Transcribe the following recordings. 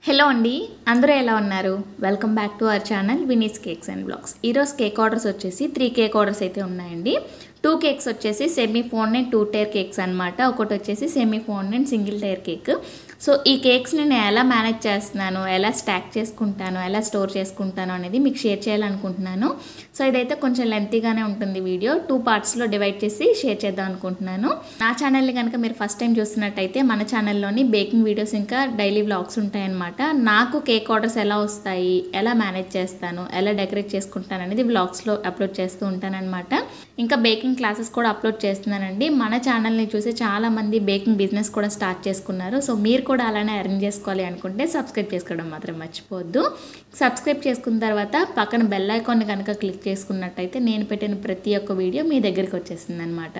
hello అండి అందరూ ఎలా ఉన్నారు welcome back to our channel Vini's cakes and blogs ఈరోజు కేక్ ఆర్డర్స్ వచ్చేసి త్రీ కేక్ ఆర్డర్స్ అయితే ఉన్నాయండి టూ కేక్స్ వచ్చేసి సెమీ ఫోన్ అండ్ టూ టైర్ కేక్స్ అనమాట ఒకటి వచ్చేసి సెమీ ఫోన్ and single tier cake so ఈ కేక్స్ని నేను ఎలా మేనేజ్ చేస్తున్నాను ఎలా స్టాక్ చేసుకుంటాను ఎలా స్టోర్ చేసుకుంటాను అనేది మీకు షేర్ చేయాలనుకుంటున్నాను సో ఇదైతే కొంచెం లెంతీగానే ఉంటుంది వీడియో టూ పార్ట్స్లో డివైడ్ చేసి షేర్ చేద్దాం అనుకుంటున్నాను నా ఛానల్ని కనుక మీరు ఫస్ట్ టైం చూస్తున్నట్టయితే మన ఛానల్లోని బేకింగ్ వీడియోస్ ఇంకా డైలీ వ్లాగ్స్ ఉంటాయన్నమాట నాకు కేక్ ఆర్డర్స్ ఎలా వస్తాయి ఎలా మేనేజ్ చేస్తాను ఎలా డెకరేట్ చేసుకుంటాను అనేది వ్లాగ్స్లో అప్లోడ్ చేస్తూ ఉంటానన్నమాట ఇంకా బేకింగ్ క్లాసెస్ కూడా అప్లోడ్ చేస్తున్నానండి మన ఛానల్ని చూసి చాలామంది బేకింగ్ బిజినెస్ కూడా స్టార్ట్ చేసుకున్నారు సో మీరు కూడా అలానే అరేంజ్ చేసుకోవాలి అనుకుంటే సబ్స్క్రైబ్ చేసుకోవడం మాత్రం మర్చిపోవద్దు సబ్స్క్రైబ్ చేసుకున్న తర్వాత పక్కన బెల్ ఐకాన్ కనుక క్లిక్ చేసుకున్నట్టయితే నేను పెట్టిన ప్రతి ఒక్క వీడియో మీ దగ్గరికి వచ్చేస్తుంది అనమాట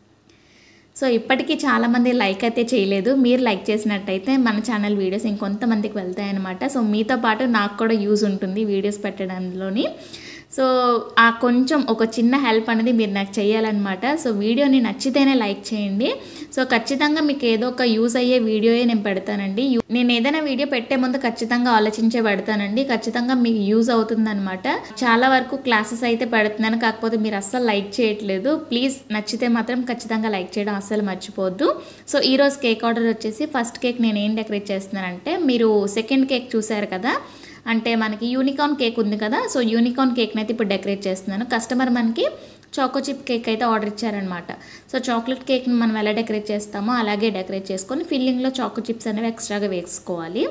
సో ఇప్పటికీ చాలామంది లైక్ అయితే చేయలేదు మీరు లైక్ చేసినట్టయితే మన ఛానల్ వీడియోస్ ఇంకొంతమందికి వెళ్తాయన్నమాట సో మీతో పాటు నాకు కూడా యూజ్ ఉంటుంది వీడియోస్ పెట్టడంలోని సో ఆ కొంచెం ఒక చిన్న హెల్ప్ అనేది మీరు నాకు చేయాలన్నమాట సో వీడియోని నచ్చితేనే లైక్ చేయండి సో ఖచ్చితంగా మీకు ఏదో ఒక యూజ్ అయ్యే వీడియోయే నేను పెడతానండి యూ- నేను ఏదైనా వీడియో పెట్టే ముందు ఖచ్చితంగా ఆలోచించే పెడతానండి ఖచ్చితంగా మీకు యూజ్ అవుతుందన్నమాట చాలా వరకు క్లాసెస్ అయితే పెడుతున్నాను కాకపోతే మీరు అస్సలు లైక్ చేయట్లేదు ప్లీజ్ నచ్చితే మాత్రం ఖచ్చితంగా లైక్ చేయడం అస్సలు మర్చిపోవద్దు సో ఈరోజు కేక్ ఆర్డర్ వచ్చేసి ఫస్ట్ కేక్ నేను ఏం డెకరేట్ చేస్తున్నానంటే మీరు సెకండ్ కేక్ చూసారు కదా అంటే మనకి యూనికార్న్ కేక్ ఉంది కదా సో యూనికార్న్ కేక్ని అయితే ఇప్పుడు డెకరేట్ చేస్తున్నాను కస్టమర్ మనకి చాకో చిప్ కేక్ అయితే ఆర్డర్ ఇచ్చారనమాట సో చాక్లెట్ కేక్ని మనం ఎలా డెకరేట్ చేస్తామో అలాగే డెకరేట్ చేసుకొని ఫిల్లింగ్లో చాకో చిప్స్ అనేవి ఎక్స్ట్రాగా వేసుకోవాలి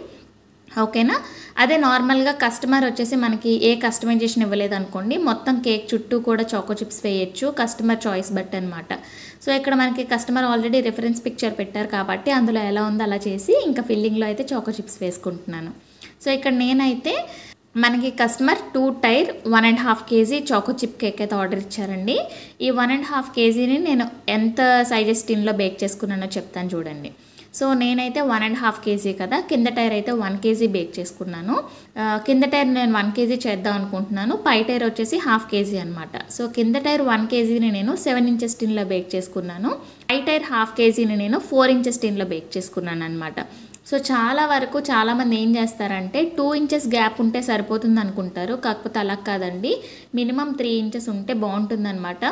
ఓకేనా అదే నార్మల్గా కస్టమర్ వచ్చేసి మనకి ఏ కస్టమైజేషన్ ఇవ్వలేదు అనుకోండి మొత్తం కేక్ చుట్టూ కూడా చాకో చిప్స్ వేయచ్చు కస్టమర్ చాయిస్ బట్టి అనమాట సో ఇక్కడ మనకి కస్టమర్ ఆల్రెడీ రిఫరెన్స్ పిక్చర్ పెట్టారు కాబట్టి అందులో ఎలా ఉందో అలా చేసి ఇంకా ఫిల్లింగ్లో అయితే చాకో చిప్స్ వేసుకుంటున్నాను సో ఇక్కడ నేనైతే మనకి customer two tier one and half KG choco chip cake అయితే ఆర్డర్ ఇచ్చారండి ఈ వన్ అండ్ హాఫ్ కేజీని నేను ఎంత సైజెస్ టిన్లో బేక్ చేసుకున్నానో చెప్తాను చూడండి సో నేనైతే వన్ అండ్ హాఫ్ కేజీ కదా కింద టైర్ అయితే వన్ కేజీ బేక్ చేసుకున్నాను ఆ, కింద టైర్ నేను వన్ కేజీ చేద్దాం అనుకుంటున్నాను పై టైర్ వచ్చేసి హాఫ్ కేజీ అనమాట సో కింద టైర్ వన్ కేజీని నేను సెవెన్ ఇంచెస్ టిన్లో బేక్ చేసుకున్నాను పై టైర్ హాఫ్ కేజీని నేను ఫోర్ ఇంచెస్ టిన్లో బేక్ చేసుకున్నాను అనమాట సో చాలా వరకు చాలామంది ఏం చేస్తారంటే టూ ఇంచెస్ గ్యాప్ ఉంటే సరిపోతుంది అనుకుంటారు కాకపోతే అలా కాదండి మినిమం త్రీ ఇంచెస్ ఉంటే బాగుంటుందన్నమాట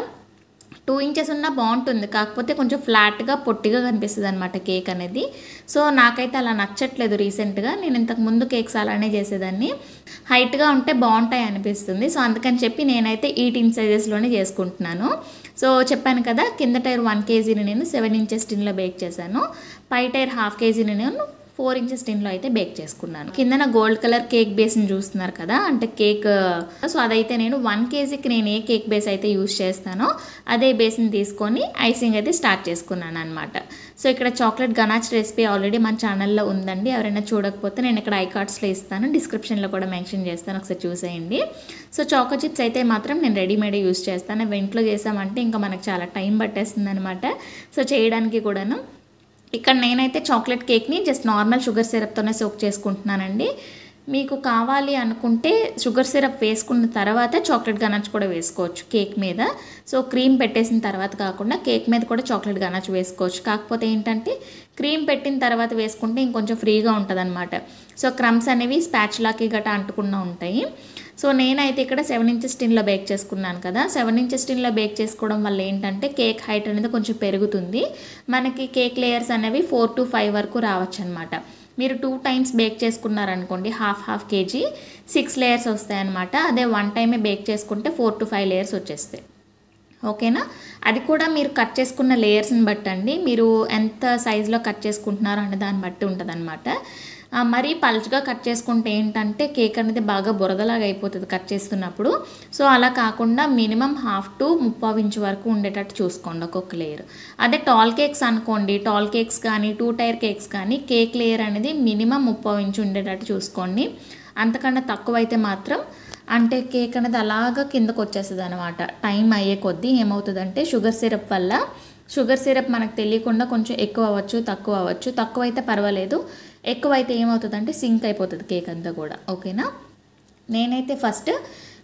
టూ ఇంచెస్ ఉన్నా బాగుంటుంది కాకపోతే కొంచెం ఫ్లాట్గా పొట్టిగా కనిపిస్తుంది అనమాట కేక్ అనేది సో నాకైతే అలా నచ్చట్లేదు రీసెంట్గా నేను ఇంతకు ముందు కేక్స్ అలానే చేసేదాన్ని హైట్గా ఉంటే బాగుంటాయి అనిపిస్తుంది సో అందుకని చెప్పి నేనైతే ఈ టిన్ సైజెస్లోనే చేసుకుంటున్నాను సో చెప్పాను కదా కింద టైర్ వన్ కేజీని నేను సెవెన్ ఇంచెస్ టిన్లో బేక్ చేశాను పై టైర్ హాఫ్ కేజీని నేను ఫోర్ ఇంచెస్ టిన్లో అయితే బేక్ చేసుకున్నాను కిందన గోల్డ్ కలర్ కేక్ బేస్ని చూస్తున్నారు కదా అంటే కేక్ సో అదైతే నేను వన్ కేజీకి నేను ఏ కేక్ బేస్ అయితే యూస్ చేస్తానో అదే బేస్ని తీసుకొని ఐసింగ్ అయితే స్టార్ట్ చేసుకున్నాను అనమాట సో ఇక్కడ చాక్లెట్ గనాచ్ రెసిపీ ఆల్రెడీ మన ఛానల్లో ఉందండి ఎవరైనా చూడకపోతే నేను ఇక్కడ ఐ కార్డ్స్లో ఇస్తాను డిస్క్రిప్షన్లో కూడా మెన్షన్ చేస్తాను ఒకసారి చూసేయండి సో చాకో చిప్స్ అయితే మాత్రం నేను రెడీమేడ్ యూస్ చేస్తాను అవి ఇంట్లో చేసామంటే ఇంకా మనకు చాలా టైం పట్టేస్తుంది అనమాట సో చేయడానికి కూడాను ఇక్కడ నేనైతే చాక్లెట్ కేక్ని జస్ట్ నార్మల్ షుగర్ సిరప్తోనే సోక్ చేసుకుంటున్నానండి మీకు కావాలి అనుకుంటే షుగర్ సిరప్ వేసుకున్న తర్వాత చాక్లెట్ గనాచ్ కూడా వేసుకోవచ్చు కేక్ మీద సో క్రీమ్ పెట్టేసిన తర్వాత కాకుండా కేక్ మీద కూడా చాక్లెట్ గనాచ్ వేసుకోవచ్చు కాకపోతే ఏంటంటే క్రీమ్ పెట్టిన తర్వాత వేసుకుంటే ఇంకొంచెం ఫ్రీగా ఉంటుంది అనమాట సో క్రమ్స్ అనేవి స్పాచ్లాకి గట్రా అంటుకుండా ఉంటాయి సో నేనైతే ఇక్కడ సెవెన్ ఇంచెస్ టిన్లో బేక్ చేసుకున్నాను కదా సెవెన్ ఇంచెస్ టిన్లో బేక్ చేసుకోవడం వల్ల ఏంటంటే కేక్ హైట్ అనేది కొంచెం పెరుగుతుంది మనకి కేక్ లేయర్స్ అనేవి ఫోర్ టు ఫైవ్ వరకు రావచ్చు అనమాట మీరు టూ టైమ్స్ బేక్ చేసుకున్నారనుకోండి half half KG six layers వస్తాయి అనమాట అదే వన్ టైమే బేక్ చేసుకుంటే ఫోర్ టు ఫైవ్ లేయర్స్ వచ్చేస్తాయి ఓకేనా అది కూడా మీరు కట్ చేసుకున్న లేయర్స్ని బట్టండి మీరు ఎంత సైజులో కట్ చేసుకుంటున్నారో అనే దాన్ని బట్టి ఉంటుంది మరీ పల్చగా కట్ చేసుకుంటే ఏంటంటే కేక్ అనేది బాగా బురదలాగా అయిపోతుంది కట్ చేస్తున్నప్పుడు సో అలా కాకుండా మినిమం హాఫ్ టు ముప్పావు ఇంచు వరకు ఉండేటట్టు చూసుకోండి ఒక్కొక్క లేయర్ అదే టాల్ కేక్స్ అనుకోండి టాల్ కేక్స్ కానీ టూ టైర్ కేక్స్ కానీ కేక్ లేయర్ అనేది మినిమం ముప్పావు ఇంచు ఉండేటట్టు చూసుకోండి అంతకన్నా తక్కువ అయితే మాత్రం అంటే కేక్ అనేది అలాగా కిందకు వచ్చేస్తుంది అనమాట టైం అయ్యే కొద్దీ ఏమవుతుందంటే షుగర్ సిరప్ వల్ల షుగర్ సిరప్ మనకు తెలియకుండా కొంచెం ఎక్కువ అవ్వచ్చు తక్కువ అవ్వచ్చు తక్కువ అయితే పర్వాలేదు ఎక్కువ అయితే ఏమవుతుందంటే సింక్ అయిపోతుంది కేక్ అంతా కూడా ఓకేనా నేనైతే ఫస్ట్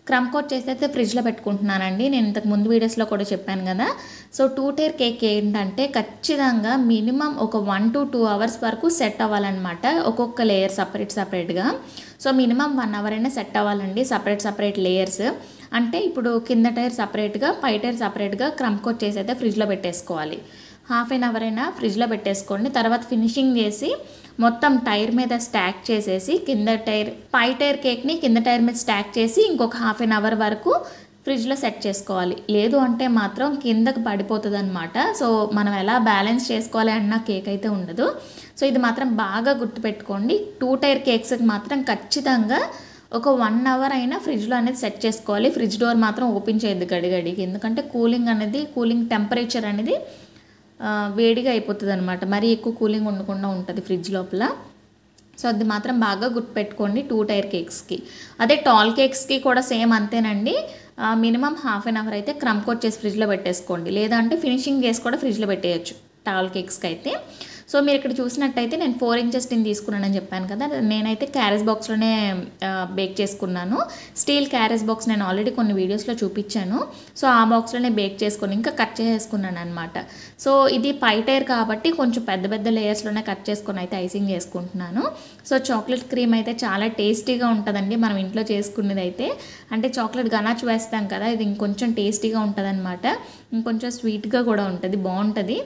క్రమ్ కోట్ చేసి అయితే ఫ్రిడ్జ్లో పెట్టుకుంటున్నానండి నేను ఇంతకు ముందు వీడియోస్లో కూడా చెప్పాను కదా సో టూ టైర్ కేక్ ఏంటంటే ఖచ్చితంగా మినిమం ఒక వన్ టు టూ అవర్స్ వరకు సెట్ అవ్వాలన్నమాట ఒక్కొక్క లేయర్ సపరేట్ సపరేట్గా సో మినిమం వన్ అవర్ అయినా సెట్ అవ్వాలండి సపరేట్ సపరేట్ లేయర్స్ అంటే ఇప్పుడు కింద టైర్ సపరేట్గా పై టైర్ సపరేట్గా క్రమ్ కోట్ చేసి అయితే ఫ్రిడ్జ్లో పెట్టేసుకోవాలి హాఫ్ అన్ అవర్ అయినా ఫ్రిడ్జ్లో పెట్టేసుకోండి తర్వాత ఫినిషింగ్ చేసి మొత్తం టైర్ మీద స్టాక్ చేసేసి కింద టైర్ పై టైర్ కేక్ని కింద టైర్ మీద స్టాక్ చేసి ఇంకొక హాఫ్ అన్ అవర్ వరకు ఫ్రిడ్జ్లో సెట్ చేసుకోవాలి లేదు అంటే మాత్రం కిందకి పడిపోతుంది అనమాట సో మనం ఎలా బ్యాలెన్స్ చేసుకోవాలి అన్న కేక్ అయితే ఉండదు సో ఇది మాత్రం బాగా గుర్తుపెట్టుకోండి టూ టైర్ కేక్స్కి మాత్రం ఖచ్చితంగా ఒక వన్ అవర్ అయినా ఫ్రిడ్జ్లో అనేది సెట్ చేసుకోవాలి ఫ్రిడ్జ్ డోర్ మాత్రం ఓపెన్ చేయొద్దు గడిగడికి ఎందుకంటే కూలింగ్ అనేది కూలింగ్ టెంపరేచర్ అనేది ఆ, వేడిగా అయిపోతుంది అనమాట మరీ ఎక్కువ కూలింగ్ ఉండకుండా ఉంటుంది ఫ్రిడ్జ్ లోపల సో అది మాత్రం బాగా గుర్తుపెట్టుకోండి టూ టైర్ కేక్స్కి అదే టాల్ కేక్స్కి కూడా సేమ్ అంతేనండి మినిమం హాఫ్ అన్ అవర్ అయితే క్రమ్ కోట్ చేసి ఫ్రిడ్జ్లో పెట్టేసుకోండి లేదంటే ఫినిషింగ్ చేసి కూడా ఫ్రిడ్జ్లో పెట్టేయచ్చు టాల్ కేక్స్కి అయితే సో మీరు ఇక్కడ చూసినట్టయితే నేను ఫోర్ ఇంచెస్ టిన్ తీసుకున్నానని చెప్పాను కదా నేనైతే క్యారేజ్ బాక్స్లోనే బేక్ చేసుకున్నాను స్టీల్ క్యారేజ్ బాక్స్ నేను ఆల్రెడీ కొన్ని వీడియోస్లో చూపించాను సో ఆ బాక్స్లోనే బేక్ చేసుకొని ఇంకా కట్ చేసేసుకున్నాను అనమాట సో ఇది పై టైర్ కాబట్టి కొంచెం పెద్ద పెద్ద లేయర్స్లోనే కట్ చేసుకొని అయితే ఐసింగ్ చేసుకుంటున్నాను సో చాక్లెట్ క్రీమ్ అయితే చాలా టేస్టీగా ఉంటుందండి మనం ఇంట్లో చేసుకునేది అయితే అంటే చాక్లెట్ గనాచ్ వేస్తాం కదా ఇది ఇంకొంచెం టేస్టీగా ఉంటుంది అనమాట ఇంకొంచెం స్వీట్గా కూడా ఉంటుంది బాగుంటుంది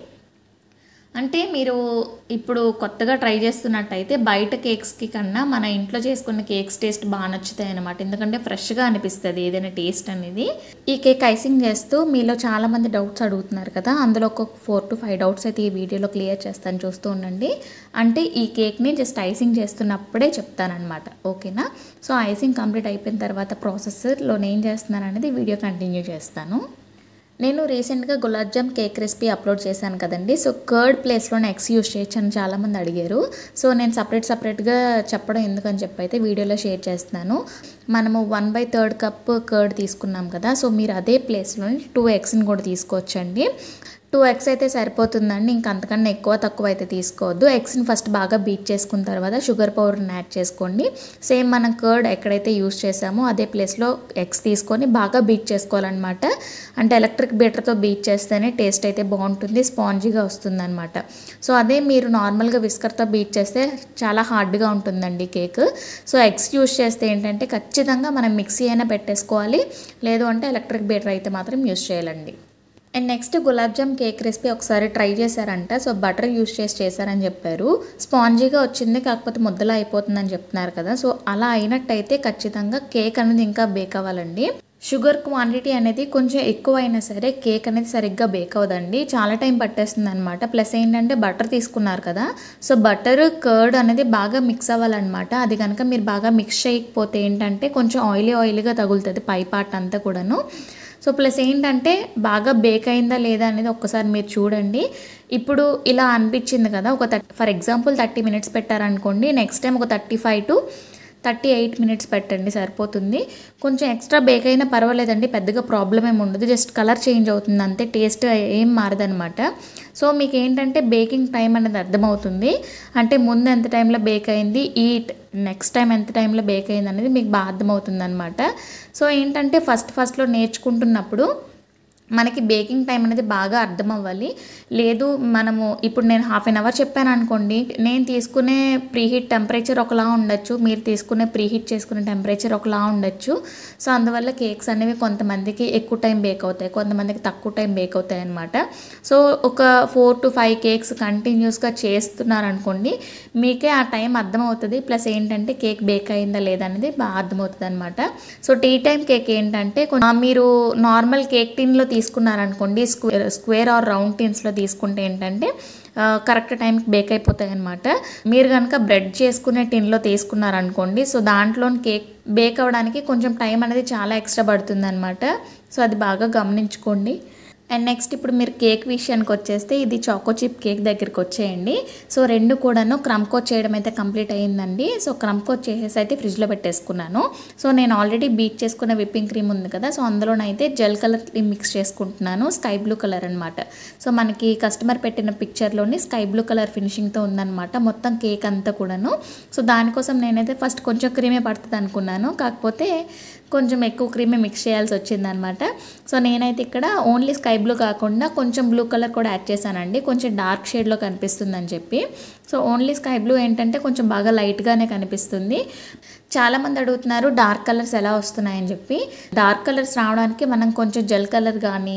అంటే మీరు ఇప్పుడు కొత్తగా ట్రై చేస్తున్నట్టయితే బయట కేక్స్కి కన్నా మన ఇంట్లో చేసుకున్న కేక్స్ టేస్ట్ బాగా నచ్చుతాయి అనమాట ఎందుకంటే ఫ్రెష్గా అనిపిస్తుంది ఏదైనా టేస్ట్ అనేది ఈ కేక్ ఐసింగ్ చేస్తూ మీలో చాలామంది డౌట్స్ అడుగుతున్నారు కదా అందులో ఒక ఫోర్ టు ఫైవ్ డౌట్స్ అయితే ఈ వీడియోలో క్లియర్ చేస్తాను చూస్తూ ఉండండి అంటే ఈ కేక్ని జస్ట్ ఐసింగ్ చేస్తున్నప్పుడే చెప్తానమాట ఓకేనా సో ఐసింగ్ కంప్లీట్ అయిపోయిన తర్వాత ప్రాసెస్లో నేను చేస్తున్నాను అనేది వీడియో కంటిన్యూ చేస్తాను నేను రీసెంట్గా gulab jam cake recipe upload చేశాను కదండి సో కర్డ్ ప్లేస్లోనే ఎగ్స్ యూస్ చేయొచ్చు అని చాలామంది అడిగారు సో నేను సపరేట్ సపరేట్గా చెప్పడం ఎందుకని చెప్పి అయితే వీడియోలో షేర్ చేస్తున్నాను మనము one by third cup curd తీసుకున్నాం కదా సో మీరు అదే ప్లేస్లో టూ ఎగ్స్ని కూడా తీసుకోవచ్చండి టూ ఎగ్స్ అయితే సరిపోతుందండి ఇంకా అంతకన్నా ఎక్కువ తక్కువ అయితే తీసుకోవద్దు ఎగ్స్ని ఫస్ట్ బాగా బీట్ చేసుకున్న తర్వాత షుగర్ పౌడర్ని యాడ్ చేసుకోండి సేమ్ మనం కర్డ్ ఎక్కడైతే యూస్ చేసామో అదే ప్లేస్లో ఎగ్స్ తీసుకొని బాగా బీట్ చేసుకోవాలన్నమాట అంటే ఎలక్ట్రిక్ బీటర్తో బీట్ చేస్తేనే టేస్ట్ అయితే బాగుంటుంది స్పాంజీగా వస్తుంది అనమాట సో అదే మీరు నార్మల్గా విస్కర్తో బీట్ చేస్తే చాలా హార్డ్గా ఉంటుందండి కేక్ సో ఎగ్స్ యూస్ చేస్తే ఏంటంటే ఖచ్చితంగా మనం మిక్సీ అయినా పెట్టేసుకోవాలి లేదు అంటే ఎలక్ట్రిక్ బీటర్ అయితే మాత్రం యూస్ చేయాలండి and next gulab jam cake recipe ఒకసారి ట్రై చేశారంట సో బటర్ యూస్ చేసి చేశారని చెప్పారు స్పాంజీగా వచ్చింది కాకపోతే ముద్దలా అయిపోతుందని చెప్తున్నారు కదా సో అలా అయినట్టయితే ఖచ్చితంగా కేక్ అనేది ఇంకా బేక్ అవ్వాలండి షుగర్ క్వాంటిటీ అనేది కొంచెం ఎక్కువ అయినా సరే కేక్ అనేది సరిగ్గా బేక్ అవ్వదండి చాలా టైం పట్టేస్తుంది అనమాట ప్లస్ ఏంటంటే బటర్ తీసుకున్నారు కదా సో బటర్ కర్డ్ అనేది బాగా మిక్స్ అవ్వాలన్నమాట అది కనుక మీరు బాగా మిక్స్ చేయకపోతే ఏంటంటే కొంచెం ఆయిలీ ఆయిలీగా తగులుతుంది పై పార్ట్ అంతా కూడాను సో ప్లస్ ఏంటంటే బాగా బేక్ అయిందా లేదా అనేది ఒక్కసారి మీరు చూడండి ఇప్పుడు ఇలా అనిపించింది కదా ఒక thirty for example thirty minutes పెట్టారనుకోండి నెక్స్ట్ టైం ఒక thirty five to thirty eight minutes పెట్టండి సరిపోతుంది కొంచెం ఎక్స్ట్రా బేక్ అయినా పర్వాలేదండి పెద్దగా ప్రాబ్లం ఏమి ఉండదు జస్ట్ కలర్ చేంజ్ అవుతుంది అంతే టేస్ట్ ఏం మారదనమాట సో మీకు ఏంటంటే బేకింగ్ టైం అనేది అర్థమవుతుంది అంటే ముందు ఎంత టైంలో బేక్ అయింది ఈ నెక్స్ట్ టైం ఎంత టైంలో బేక్ అయింది అనేది మీకు బాగా అర్థమవుతుంది అనమాట సో ఏంటంటే ఫస్ట్ ఫస్ట్లో నేర్చుకుంటున్నప్పుడు మనకి బేకింగ్ టైం అనేది బాగా అర్థం అవ్వాలి లేదు మనము ఇప్పుడు నేను హాఫ్ అన్ అవర్ చెప్పాను అనుకోండి నేను తీసుకునే ప్రీహీట్ టెంపరేచర్ ఒకలా ఉండొచ్చు మీరు తీసుకునే ప్రీహీట్ చేసుకునే టెంపరేచర్ ఒకలా ఉండొచ్చు సో అందువల్ల కేక్స్ అనేవి కొంతమందికి ఎక్కువ టైం బేక్ అవుతాయి కొంతమందికి తక్కువ టైం బేక్ అవుతాయి అనమాట సో ఒక ఫోర్ టు ఫైవ్ కేక్స్ కంటిన్యూస్గా చేస్తున్నారనుకోండి మీకే ఆ టైం అర్థమవుతుంది ప్లస్ ఏంటంటే కేక్ బేక్ అయిందా లేదా అనేది బాగా అర్థమవుతుంది అనమాట సో టీ టైం కేక్ ఏంటంటే కొం- ఆ, మీరు నార్మల్ కేక్ టిన్లో తీసుకున్నారనుకోండి స్క్వేర్ స్క్వేర్ ఆర్ రౌండ్ టిన్స్లో తీసుకుంటే ఏంటంటే ఆ, కరెక్ట్ టైంకి బేక్ అయిపోతాయి అనమాట మీరు కనుక బ్రెడ్ చేసుకునే టిన్లో తీసుకున్నారనుకోండి సో దాంట్లో కేక్ బేక్ అవ్వడానికి కొంచెం టైం అనేది చాలా ఎక్స్ట్రా పడుతుంది అనమాట సో అది బాగా గమనించుకోండి అండ్ నెక్స్ట్ ఇప్పుడు మీరు కేక్ విషయానికి వచ్చేస్తే ఇది చాకో చిప్ కేక్ దగ్గరికి వచ్చేయండి సో రెండు కూడాను క్రమ్ కోట్ చేయడం అయితే కంప్లీట్ అయ్యిందండి సో క్రమ్ కోట్ చేసేసి అయితే ఫ్రిడ్జ్లో పెట్టేసుకున్నాను సో నేను ఆల్రెడీ బీట్ చేసుకున్న విప్పింగ్ క్రీమ్ ఉంది కదా సో అందులోనైతే జెల్ కలర్ మిక్స్ చేసుకుంటున్నాను స్కై బ్లూ కలర్ అనమాట సో మనకి కస్టమర్ పెట్టిన పిక్చర్లోని స్కై బ్లూ కలర్ ఫినిషింగ్తో ఉందన్నమాట మొత్తం కేక్ అంతా కూడాను సో దానికోసం నేనైతే ఫస్ట్ కొంచెం క్రీమే పడుతుంది అనుకున్నాను కాకపోతే కొంచెం ఎక్కువ క్రీమే మిక్స్ చేయాల్సి వచ్చిందనమాట సో నేనైతే ఇక్కడ ఓన్లీ స్కై బ్లూ కాకుండా కొంచెం బ్లూ కలర్ కూడా యాడ్ చేశానండి కొంచెం డార్క్ షేడ్లో కనిపిస్తుందని చెప్పి సో ఓన్లీ స్కై బ్లూ ఏంటంటే కొంచెం బాగా లైట్గానే కనిపిస్తుంది చాలామంది అడుగుతున్నారు డార్క్ కలర్స్ ఎలా వస్తున్నాయని చెప్పి డార్క్ కలర్స్ రావడానికి మనం కొంచెం జెల్ కలర్ కానీ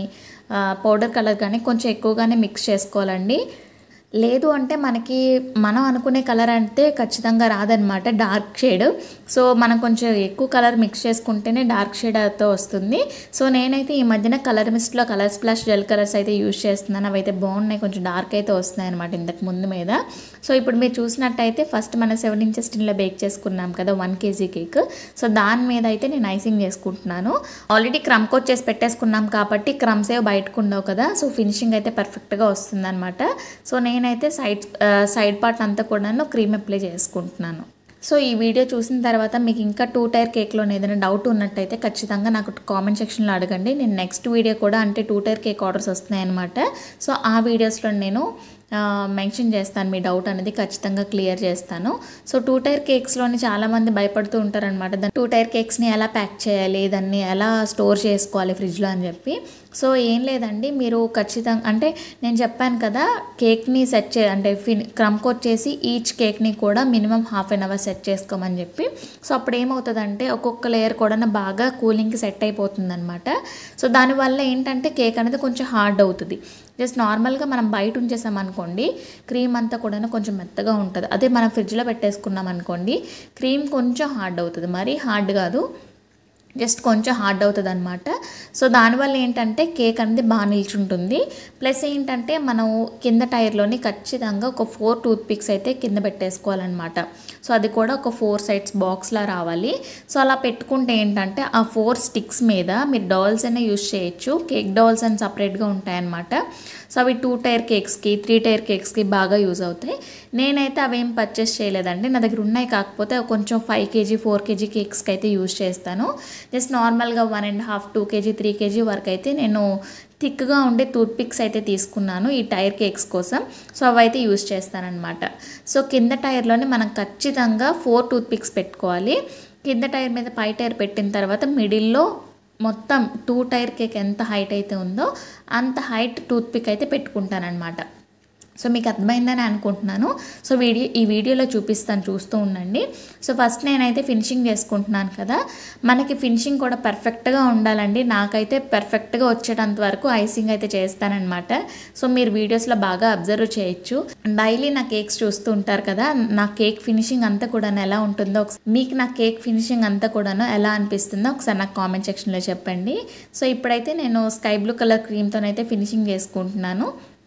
పౌడర్ కలర్ కానీ కొంచెం ఎక్కువగానే మిక్స్ చేసుకోవాలండి లేదు అంటే మనకి మనం అనుకునే కలర్ అంటే ఖచ్చితంగా రాదనమాట డార్క్ షేడ్ సో మనం కొంచెం ఎక్కువ కలర్ మిక్స్ చేసుకుంటేనే డార్క్ షేడ్ అయితే వస్తుంది సో నేనైతే ఈ మధ్యన కలర్ మిస్ట్లో కలర్ స్ప్లాష్ జెల్ కలర్స్ అయితే యూజ్ చేస్తున్నాను అవి అయితే బాగున్నాయి కొంచెం డార్క్ అయితే వస్తున్నాయి అనమాట ఇంతకు ముందు మీద సో ఇప్పుడు మీరు చూసినట్టయితే ఫస్ట్ మన సెవెన్ ఇంచెస్ టిన్లో బేక్ చేసుకున్నాం కదా వన్ కేజీ కేక్ సో దాని మీద అయితే నేను ఐసింగ్ చేసుకుంటున్నాను ఆల్రెడీ క్రమ్ కోట్ చేసి పెట్టేసుకున్నాం కాబట్టి క్రమ్స్ ఏవో బయటకు ఉండవు కదా సో ఫినిషింగ్ అయితే పర్ఫెక్ట్గా వస్తుంది అనమాట సో నేనైతే సైడ్ సైడ్ పార్ట్ అంతా కూడాను క్రీమ్ అప్లై చేసుకుంటున్నాను సో ఈ వీడియో చూసిన తర్వాత మీకు ఇంకా టూ టైర్ కేక్లో ఏదైనా డౌట్ ఉన్నట్టయితే ఖచ్చితంగా నాకు కామెంట్ సెక్షన్లో అడగండి నేను నెక్స్ట్ వీడియో కూడా అంటే టూ టైర్ కేక్ ఆర్డర్స్ వస్తున్నాయి అనమాట సో ఆ వీడియోస్లో నేను మెన్షన్ చేస్తాను మీ డౌట్ అనేది ఖచ్చితంగా క్లియర్ చేస్తాను సో టూ టైర్ కేక్స్లోని చాలామంది భయపడుతూ ఉంటారనమాట దాని టూ టైర్ కేక్స్ని ఎలా ప్యాక్ చేయాలి దాన్ని ఎలా స్టోర్ చేసుకోవాలి ఫ్రిడ్జ్లో అని చెప్పి సో ఏం లేదండి మీరు ఖచ్చితంగా అంటే నేను చెప్పాను కదా కేక్ని సెట్ చే అంటే ఫిన్ క్రమ్ కోట్ చేసి ఈచ్ కేక్ని కూడా minimum half an hour set చేసుకోమని చెప్పి సో అప్పుడు ఏమవుతుందంటే ఒక్కొక్క లేయర్ కూడా బాగా కూలింగ్కి సెట్ అయిపోతుంది అనమాట సో దానివల్ల ఏంటంటే కేక్ అనేది కొంచెం హార్డ్ అవుతుంది జస్ట్ నార్మల్గా మనం బయట ఉంచేసాం అనుకోండి క్రీమ్ అంతా కూడా కొంచెం మెత్తగా ఉంటుంది అదే మనం ఫ్రిడ్జ్లో పెట్టేసుకున్నాం అనుకోండి క్రీమ్ కొంచెం హార్డ్ అవుతుంది మరీ హార్డ్ కాదు జస్ట్ కొంచెం హార్డ్ అవుతుంది అనమాట సో దానివల్ల ఏంటంటే కేక్ అనేది బాగా నిల్చుంటుంది ప్లస్ ఏంటంటే మనం కింద టైర్లోని ఖచ్చితంగా ఒక ఫోర్ టూత్ పిక్స్ అయితే కింద పెట్టేసుకోవాలన్నమాట సో అది కూడా ఒక ఫోర్ సైడ్స్ బాక్స్లా రావాలి సో అలా పెట్టుకుంటే ఏంటంటే ఆ ఫోర్ స్టిక్స్ మీద మీరు డాల్స్ అయినా యూస్ చేయొచ్చు కేక్ డాల్స్ అని సపరేట్గా ఉంటాయన్నమాట సో అవి టూ టైర్ కేక్స్కి త్రీ టైర్ కేక్స్కి బాగా యూజ్ అవుతాయి నేనైతే అవేం పర్చేస్ చేయలేదండి నా దగ్గర ఉన్నాయి కాకపోతే కొంచెం ఫైవ్ కేజీ ఫోర్ కేజీ కేక్స్కి అయితే యూజ్ చేస్తాను జస్ట్ నార్మల్గా one and half two KG three KG వరకు అయితే నేను థిక్గా ఉండే టూత్ పిక్స్ అయితే తీసుకున్నాను ఈ టైర్ కేక్స్ కోసం సో అవైతే యూజ్ చేస్తానన్నమాట సో కింద టైర్లోనే మనం ఖచ్చితంగా ఫోర్ టూత్ పిక్స్ పెట్టుకోవాలి కింద టైర్ మీద పై టైర్ పెట్టిన తర్వాత మిడిల్లో మొత్తం టూ టైర్ కేక్ ఎంత హైట్ అయితే ఉందో అంత హైట్ టూత్ పిక్ అయితే పెట్టుకుంటానమాట సో మీకు అర్థమైందని అనుకుంటున్నాను సో వీడియో ఈ వీడియోలో చూపిస్తాను చూస్తూ ఉండండి సో ఫస్ట్ నేనైతే ఫినిషింగ్ చేసుకుంటున్నాను కదా మనకి ఫినిషింగ్ కూడా పర్ఫెక్ట్గా ఉండాలండి నాకైతే పర్ఫెక్ట్గా వచ్చేటంత వరకు ఐసింగ్ అయితే చేస్తానన్నమాట సో మీరు వీడియోస్లో బాగా అబ్జర్వ్ చేయొచ్చు డైలీ నా కేక్స్ చూస్తూ ఉంటారు కదా నా కేక్ ఫినిషింగ్ అంతా కూడా ఎలా ఉంటుందో మీకు నా కేక్ ఫినిషింగ్ అంతా కూడాను ఎలా అనిపిస్తుందో ఒకసారి నాకు కామెంట్ సెక్షన్లో చెప్పండి సో ఇప్పుడైతే నేను స్కై బ్లూ కలర్ క్రీమ్తోనైతే ఫినిషింగ్ చేసుకుంటున్నాను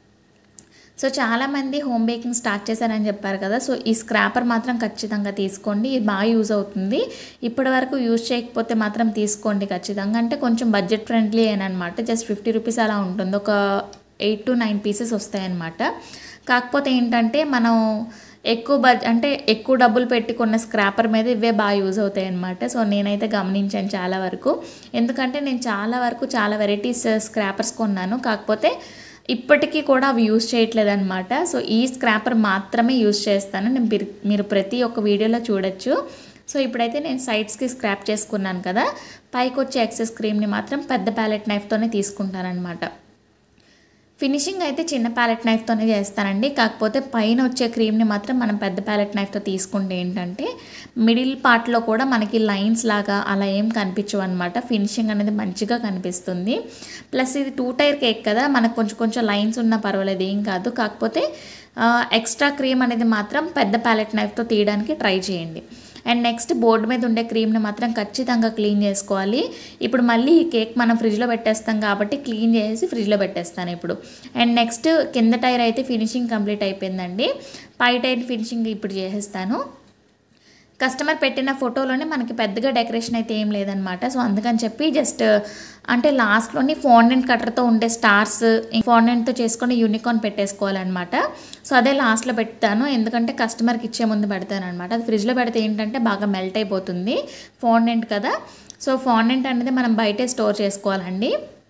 సో చాలామంది హోమ్ బేకింగ్ స్టార్ట్ చేశారని చెప్పారు కదా సో ఈ స్క్రాపర్ మాత్రం ఖచ్చితంగా తీసుకోండి ఇది బాగా యూజ్ అవుతుంది ఇప్పటి వరకు యూజ్ చేయకపోతే మాత్రం తీసుకోండి ఖచ్చితంగా అంటే కొంచెం బడ్జెట్ ఫ్రెండ్లీ అనమాట జస్ట్ ఫిఫ్టీ రూపీస్ అలా ఉంటుంది ఒక ఎయిట్ టు నైన్ పీసెస్ వస్తాయన్నమాట కాకపోతే ఏంటంటే మనం ఎక్కువ బడ్ అంటే ఎక్కువ డబ్బులు పెట్టుకున్న స్క్రాపర్ మీద ఇవే బాగా యూజ్ అవుతాయి అనమాట సో నేనైతే గమనించాను చాలా వరకు ఎందుకంటే నేను చాలా వరకు చాలా వెరైటీస్ స్క్రాపర్స్ కొన్నాను కాకపోతే ఇప్పటికీ కూడా అవి యూజ్ చేయట్లేదు అనమాట సో ఈ స్క్రాపర్ మాత్రమే యూజ్ చేస్తాను నేను మీరు ప్రతి ఒక్క వీడియోలో చూడొచ్చు సో ఇప్పుడైతే నేను సైడ్స్కి స్క్రాప్ చేసుకున్నాను కదా పైకి వచ్చే ఎక్సెస్ క్రీమ్ని మాత్రం పెద్ద ప్యాలెట్ నైఫ్తోనే తీసుకుంటానమాట ఫినిషింగ్ అయితే చిన్న ప్యాలెట్ నైఫ్తోనే చేస్తానండి కాకపోతే పైన వచ్చే క్రీమ్ని మాత్రం మనం పెద్ద ప్యాలెట్ నైఫ్తో తీసుకుంటే ఏంటంటే మిడిల్ పార్ట్లో కూడా మనకి లైన్స్ లాగా అలా ఏం కనిపించవు అనమాట ఫినిషింగ్ అనేది మంచిగా కనిపిస్తుంది ప్లస్ ఇది టూ టైర్ కేక్ కదా మనకు కొంచెం కొంచెం లైన్స్ ఉన్నా పర్వాలేదు ఏం కాదు కాకపోతే ఎక్స్ట్రా క్రీమ్ అనేది మాత్రం పెద్ద ప్యాలెట్ నైఫ్తో తీయడానికి ట్రై చేయండి అండ్ నెక్స్ట్ బోర్డు మీద ఉండే క్రీమ్ని మాత్రం ఖచ్చితంగా క్లీన్ చేసుకోవాలి ఇప్పుడు మళ్ళీ ఈ కేక్ మనం ఫ్రిడ్జ్లో పెట్టేస్తాం కాబట్టి క్లీన్ చేసి ఫ్రిడ్జ్లో పెట్టేస్తాను ఇప్పుడు అండ్ నెక్స్ట్ కింద టైర్ అయితే ఫినిషింగ్ కంప్లీట్ అయిపోయిందండి పై టైర్ ఫినిషింగ్ ఇప్పుడు చేసేస్తాను కస్టమర్ పెట్టిన ఫోటోలోనే మనకి పెద్దగా డెకరేషన్ అయితే ఏం లేదనమాట సో అందుకని చెప్పి జస్ట్ అంటే లాస్ట్లోని ఫాండెంట్ కట్టర్తో ఉండే స్టార్స్ ఫాండెంట్తో చేసుకొని యూనికార్న్ పెట్టేసుకోవాలన్నమాట సో అదే లాస్ట్లో పెడతాను ఎందుకంటే కస్టమర్కి ఇచ్చే ముందు పెడతాను అనమాట అది ఫ్రిడ్జ్లో పెడితే ఏంటంటే బాగా మెల్ట్ అయిపోతుంది ఫాండెంట్ కదా సో ఫాండెంట్ అనేది మనం బయటే స్టోర్ చేసుకోవాలండి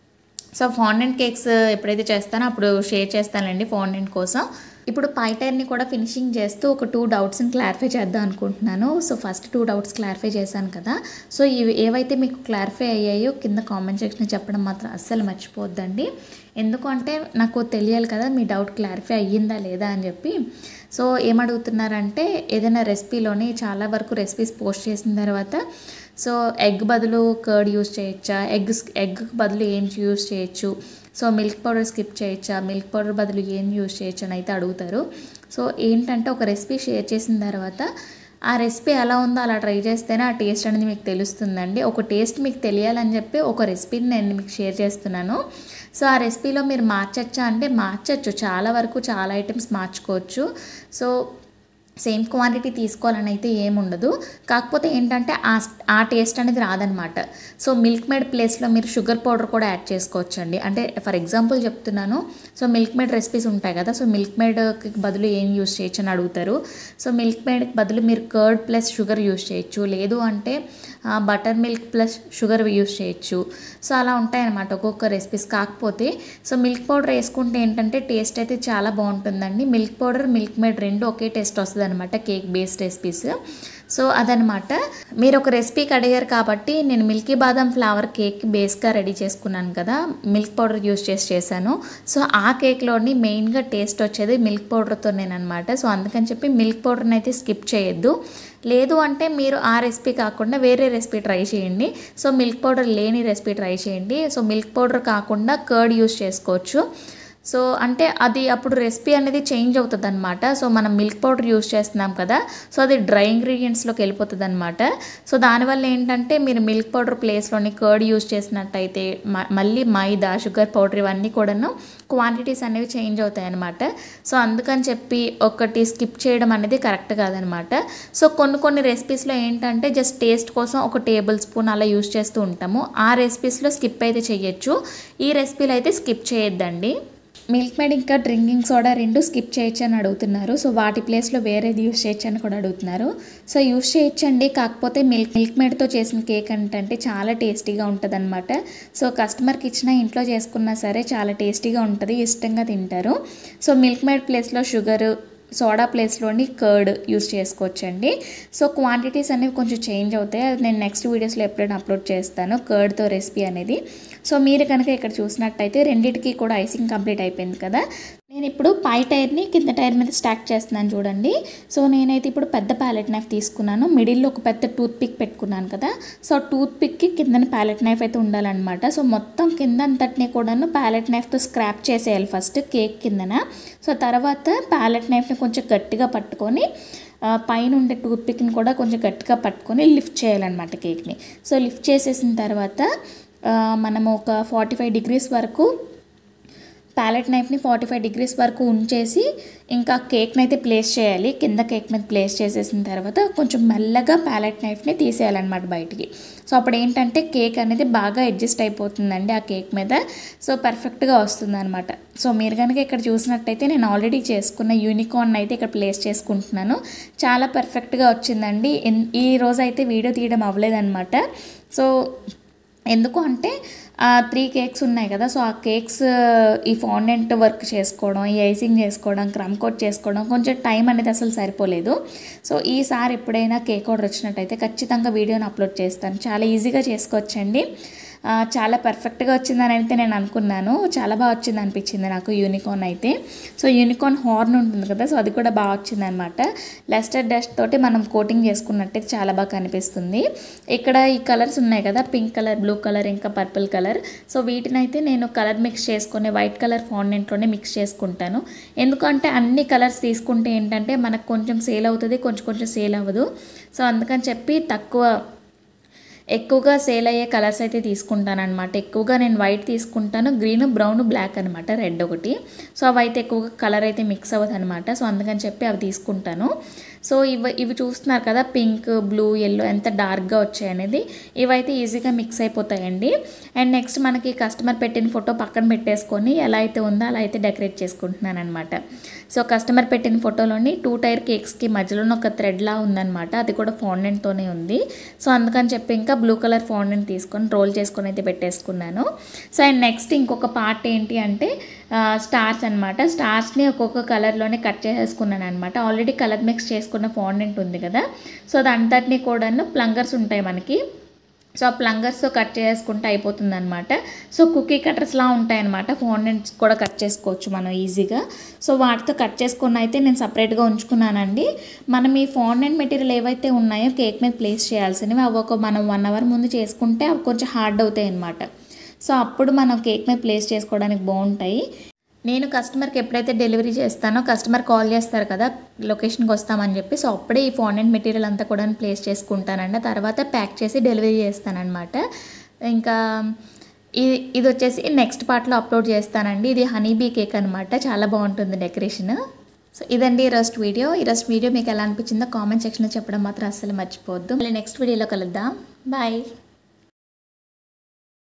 సో ఫాండెంట్ కేక్స్ ఎప్పుడైతే చేస్తానో అప్పుడు షేర్ చేస్తానండి ఫాండెంట్ కోసం ఇప్పుడు పై టైర్ని కూడా ఫినిషింగ్ చేస్తూ ఒక టూ డౌట్స్ని క్లారిఫై చేద్దాం అనుకుంటున్నాను so first two doubts clarify చేశాను కదా సో ఇవి ఏవైతే మీకు క్లారిఫై అయ్యాయో కింద కామెంట్ సెక్షన్ చెప్పడం మాత్రం అస్సలు మర్చిపోద్దండి ఎందుకు అంటే నాకు తెలియాలి కదా మీ డౌట్ క్లారిఫై అయ్యిందా లేదా అని చెప్పి సో ఏమడుగుతున్నారంటే ఏదైనా రెసిపీలోని చాలా వరకు రెసిపీస్ పోస్ట్ చేసిన తర్వాత సో ఎగ్ బదులు కర్డ్ యూస్ చేయొచ్చా ఎగ్ ఎగ్ బదులు ఏం యూస్ చేయొచ్చు సో మిల్క్ పౌడర్ స్కిప్ చేయొచ్చా మిల్క్ పౌడర్ బదులు ఏం యూస్ చేయొచ్చు అని అయితే అడుగుతారు సో ఏంటంటే ఒక రెసిపీ షేర్ చేసిన తర్వాత ఆ రెసిపీ ఎలా ఉందో అలా ట్రై చేస్తేనే ఆ టేస్ట్ అనేది మీకు తెలుస్తుందండి ఒక టేస్ట్ మీకు తెలియాలని చెప్పి ఒక రెసిపీని నేను మీకు షేర్ చేస్తున్నాను సో ఆ రెసిపీలో మీరు మార్చచ్చా అంటే మార్చచ్చు చాలా వరకు చాలా ఐటమ్స్ మార్చుకోవచ్చు సో సేమ్ క్వాంటిటీ తీసుకోవాలని అయితే ఏముండదు కాకపోతే ఏంటంటే ఆ ఆ టేస్ట్ అనేది రాదనమాట సో మిల్క్ మేడ్ ప్లేస్లో మీరు షుగర్ పౌడర్ కూడా యాడ్ చేసుకోవచ్చు అండి అంటే ఫర్ ఎగ్జాంపుల్ చెప్తున్నాను సో మిల్క్ మేడ్ రెసిపీస్ ఉంటాయి కదా సో మిల్క్ మేడ్కి బదులు ఏం యూస్ చేయొచ్చు అని అడుగుతారు సో మిల్క్ మేడ్కి బదులు మీరు కర్డ్ ప్లస్ షుగర్ యూస్ చేయొచ్చు లేదు అంటే butter milk plus sugar use చేయొచ్చు సో అలా ఉంటాయన్నమాట ఒక్కొక్క రెసిపీస్ కాకపోతే సో మిల్క్ పౌడర్ వేసుకుంటే ఏంటంటే టేస్ట్ అయితే చాలా బాగుంటుందండి మిల్క్ పౌడర్ మిల్క్ మేడ్ రెండు ఒకే టేస్ట్ వస్తుంది అనమాట కేక్ బేస్డ్ రెసిపీస్ సో అదనమాట మీరు ఒక రెసిపీకి అడిగారు కాబట్టి నేను మిల్కీ బాదం ఫ్లవర్ కేక్ బేస్గా రెడీ చేసుకున్నాను కదా మిల్క్ పౌడర్ యూస్ చేసి చేశాను సో ఆ కేక్లోని మెయిన్గా టేస్ట్ వచ్చేది మిల్క్ పౌడర్తో నేనమాట సో అందుకని చెప్పి మిల్క్ పౌడర్ని అయితే స్కిప్ చేయొద్దు లేదు అంటే మీరు ఆ రెసిపీ కాకుండా వేరే రెసిపీ ట్రై చేయండి సో మిల్క్ పౌడర్ లేని రెసిపీ ట్రై చేయండి సో మిల్క్ పౌడర్ కాకుండా కర్డ్ యూస్ చేసుకోవచ్చు సో అంటే అది అప్పుడు రెసిపీ అనేది చేంజ్ అవుతుంది అనమాట సో మనం మిల్క్ పౌడర్ యూస్ చేస్తున్నాం కదా సో అది డ్రై ఇంగ్రీడియంట్స్లోకి వెళ్ళిపోతుంది అనమాట సో దానివల్ల ఏంటంటే మీరు మిల్క్ పౌడర్ ప్లేస్లోని కర్డ్ యూస్ చేసినట్టయితే మ- మళ్ళీ మైదా షుగర్ పౌడర్ ఇవన్నీ కూడాను క్వాంటిటీస్ అనేవి చేంజ్ అవుతాయి అనమాట సో అందుకని చెప్పి ఒకటి స్కిప్ చేయడం అనేది కరెక్ట్ కాదనమాట సో కొన్ని కొన్ని రెసిపీస్లో ఏంటంటే జస్ట్ టేస్ట్ కోసం ఒక టేబుల్ స్పూన్ అలా యూస్ చేస్తూ ఉంటాము ఆ రెసిపీస్లో స్కిప్ అయితే చేయొచ్చు ఈ రెసిపీలో అయితే స్కిప్ చేయొద్దండి మిల్క్ మేడ్ ఇంకా డ్రింకింగ్ సోడా రెండు స్కిప్ చేయొచ్చు అని అడుగుతున్నారు సో వాటి ప్లేస్లో వేరేది యూస్ చేయొచ్చు అని కూడా అడుగుతున్నారు సో యూస్ చేయొచ్చండి కాకపోతే మిల్క్ మిల్క్ మేడ్తో చేసిన కేక్ ఏంటంటే చాలా టేస్టీగా ఉంటుంది అనమాట సో కస్టమర్కి ఇచ్చిన ఇంట్లో చేసుకున్నా సరే చాలా టేస్టీగా ఉంటుంది ఇష్టంగా తింటారు సో మిల్క్ మేడ్ ప్లేస్లో షుగర్ సోడా ప్లేస్లోని కర్డ్ యూస్ చేసుకోవచ్చండి సో క్వాంటిటీస్ అనేవి కొంచెం చేంజ్ అవుతాయి అది నేను నెక్స్ట్ వీడియోస్లో ఎప్పుడైనా అప్లోడ్ చేస్తాను కర్డ్తో రెసిపీ అనేది సో మీరు కనుక ఇక్కడ చూసినట్టయితే రెండింటికి కూడా ఐసింగ్ కంప్లీట్ అయిపోయింది కదా నేను ఇప్పుడు పై టైర్ని కింద టైర్ మీద స్టాక్ చేస్తున్నాను చూడండి సో నేనైతే ఇప్పుడు పెద్ద ప్యాలెట్ నైఫ్ తీసుకున్నాను మిడిల్లో ఒక పెద్ద టూత్ పిక్ పెట్టుకున్నాను కదా సో టూత్ పిక్కి కిందన ప్యాలెట్ నైఫ్ అయితే ఉండాలన్నమాట సో మొత్తం కింద అంతటిని కూడాను ప్యాలెట్ నైఫ్తో స్క్రాప్ చేసేయాలి ఫస్ట్ కేక్ కిందన సో తర్వాత ప్యాలెట్ నైఫ్ని కొంచెం గట్టిగా పట్టుకొని ఆ, పైన ఉండే టూత్ పిక్ని కూడా కొంచెం గట్టిగా పట్టుకొని లిఫ్ట్ చేయాలన్నమాట కేక్ని సో లిఫ్ట్ చేసేసిన తర్వాత ఆ, మనము ఒక ఫార్టీ ఫైవ్ డిగ్రీస్ వరకు ప్యాలెట్ నైఫ్ని ఫార్టీ ఫైవ్ డిగ్రీస్ వరకు ఉంచేసి ఇంకా కేక్ని అయితే ప్లేస్ చేయాలి కింద కేక్ మీద ప్లేస్ చేసేసిన తర్వాత కొంచెం మెల్లగా ప్యాలెట్ నైఫ్ని తీసేయాలన్నమాట బయటికి సో అప్పుడు ఏంటంటే కేక్ అనేది బాగా అడ్జస్ట్ అయిపోతుందండి ఆ కేక్ మీద సో పర్ఫెక్ట్గా వస్తుంది అనమాట సో మీరు కనుక ఇక్కడ చూసినట్టయితే నేను ఆల్రెడీ చేసుకున్న యూనికార్న్ అయితే ఇక్కడ ప్లేస్ చేసుకుంటున్నాను చాలా పర్ఫెక్ట్గా వచ్చిందండి ఎన్- ఈ రోజు అయితే వీడియో తీయడం అవ్వలేదన్నమాట సో ఎందుకు అంటే ఆ త్రీ కేక్స్ ఉన్నాయి కదా సో ఆ కేక్స్ ఈ ఫాండెంట్ వర్క్ చేసుకోవడం ఈ ఐసింగ్ చేసుకోవడం క్రమ్ కోట్ చేసుకోవడం కొంచెం టైం అనేది అసలు సరిపోలేదు సో ఈసారి ఎప్పుడైనా కేక్ ఆర్డర్ వచ్చినట్టయితే ఖచ్చితంగా వీడియోని అప్లోడ్ చేస్తాను చాలా ఈజీగా చేసుకోవచ్చండి ఆ, చాలా పర్ఫెక్ట్గా వచ్చిందని అయితే నేను అనుకున్నాను చాలా బాగా వచ్చింది అనిపించింది నాకు యూనికార్న్ అయితే సో యూనికార్న్ హార్న్ ఉంటుంది కదా సో అది కూడా బాగా వచ్చింది అనమాట లెస్టర్ డస్ట్ తోటి మనం కోటింగ్ చేసుకున్నట్టయితే చాలా బాగా కనిపిస్తుంది ఇక్కడ ఈ కలర్స్ ఉన్నాయి కదా పింక్ కలర్ బ్లూ కలర్ ఇంకా పర్పుల్ కలర్ సో వీటిని అయితే నేను కలర్ మిక్స్ చేసుకొని వైట్ కలర్ ఫాండెంట్లోనే మిక్స్ చేసుకుంటాను ఎందుకంటే అన్ని కలర్స్ తీసుకుంటే ఏంటంటే మనకు కొంచెం సేల్ అవుతుంది కొంచెం కొంచెం సేల్ అవ్వదు సో అందుకని చెప్పి తక్కువ ఎక్కువగా సేల్ అయ్యే కలర్స్ అయితే తీసుకుంటాను అనమాట ఎక్కువగా నేను వైట్ తీసుకుంటాను గ్రీన్ బ్రౌన్ బ్లాక్ అనమాట రెడ్ ఒకటి సో అవి అయితే ఎక్కువగా కలర్ అయితే మిక్స్ అవ్వదు అనమాట సో అందుకని చెప్పి అవి తీసుకుంటాను సో ఇవి ఇవి చూస్తున్నారు కదా పింక్ బ్లూ ఎల్లో ఎంత డార్క్గా వచ్చాయి అనేది ఇవైతే ఈజీగా మిక్స్ అయిపోతాయండి అండ్ నెక్స్ట్ మనకి కస్టమర్ పెట్టిన ఫోటో పక్కన పెట్టేసుకొని ఎలా అయితే ఉందో అలా అయితే డెకరేట్ చేసుకుంటున్నాను అనమాట సో కస్టమర్ పెట్టిన ఫోటోలోని టూ టైర్ కేక్స్కి మధ్యలోనే ఒక థ్రెడ్లా ఉందన్నమాట అది కూడా ఫాండెంట్తోనే ఉంది సో అందుకని చెప్పి ఇంకా బ్లూ కలర్ ఫాండెంట్ తీసుకొని రోల్ చేసుకొని అయితే పెట్టేసుకున్నాను సో అండ్ నెక్స్ట్ ఇంకొక పార్ట్ ఏంటి అంటే స్టార్స్ అనమాట స్టార్స్ని ఒక్కొక్క కలర్లోనే కట్ చేసేసుకున్నాను అనమాట ఆల్రెడీ కలర్ మిక్స్ చేసుకున్న ఫాండెంట్ ఉంది కదా సో అదంతటినీ కూడాను ప్లంగర్స్ ఉంటాయి మనకి సో ఆ ప్లంగర్స్తో కట్ చేసుకుంటే అయిపోతుంది అనమాట సో కుకీ కటర్స్లా ఉంటాయన్నమాట ఫాండెంట్స్ కూడా కట్ చేసుకోవచ్చు మనం ఈజీగా సో వాటితో కట్ చేసుకున్న అయితే నేను సపరేట్గా ఉంచుకున్నానండి మనం ఈ ఫాండెంట్ మెటీరియల్ ఏవైతే ఉన్నాయో కేక్ మీద ప్లేస్ చేయాల్సినవి అవి ఒక మనం వన్ అవర్ ముందు చేసుకుంటే అవి కొంచెం హార్డ్ అవుతాయి అనమాట సో అప్పుడు మనం కేక్ మీద ప్లేస్ చేసుకోవడానికి బాగుంటాయి నేను కస్టమర్కి ఎప్పుడైతే డెలివరీ చేస్తానో కస్టమర్ కాల్ చేస్తారు కదా లొకేషన్కి వస్తామని చెప్పి సో అప్పుడే ఈ ఫాండెంట్ మెటీరియల్ అంతా కూడా ప్లేస్ చేసుకుంటానండి తర్వాత ప్యాక్ చేసి డెలివరీ చేస్తానన్నమాట ఇంకా ఇది ఇది వచ్చేసి నెక్స్ట్ పార్ట్లో అప్లోడ్ చేస్తానండి ఇది హనీ బీ కేక్ అనమాట చాలా బాగుంటుంది డెకరేషన్ సో ఇదండి ఈరోజు వీడియో ఈరోజు వీడియో మీకు ఎలా అనిపించిందో కామెంట్ సెక్షన్లో చెప్పడం మాత్రం అస్సలు మర్చిపోవద్దు మళ్ళీ నెక్స్ట్ వీడియోలో కలుద్దాం బాయ్